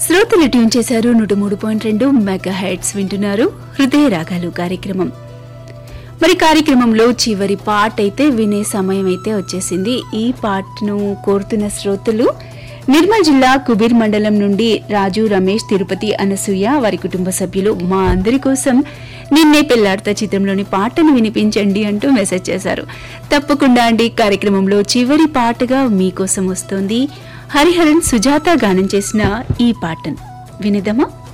శ్రోతలు ట్యూన్ చేశారు నూట మూడు పాయింట్ రెండు మెగా హెడ్స్ వింటున్నారు హృదయ రాగాలు కార్యక్రమం మరి కార్యక్రమంలో చివరి పాట అయితే వినే సమయం అయితే వచ్చేసింది ఈ పాటను కోరుతున్న శ్రోతలు నిర్మల్ జిల్లా కుబీర్ మండలం నుండి రాజు రమేష్ తిరుపతి అనసూయ వారి కుటుంబ సభ్యులు మా అందరి కోసం నిన్నే పెళ్లాడతా చిత్రంలోని పాటను వినిపించండి అంటూ మెసేజ్ చేశారు తప్పకుండా అండి కార్యక్రమంలో చివరి పాటగా మీకోసం వస్తోంది హరిహరన్ సుజాత గానం చేసిన ఈ పాటను వినిదమా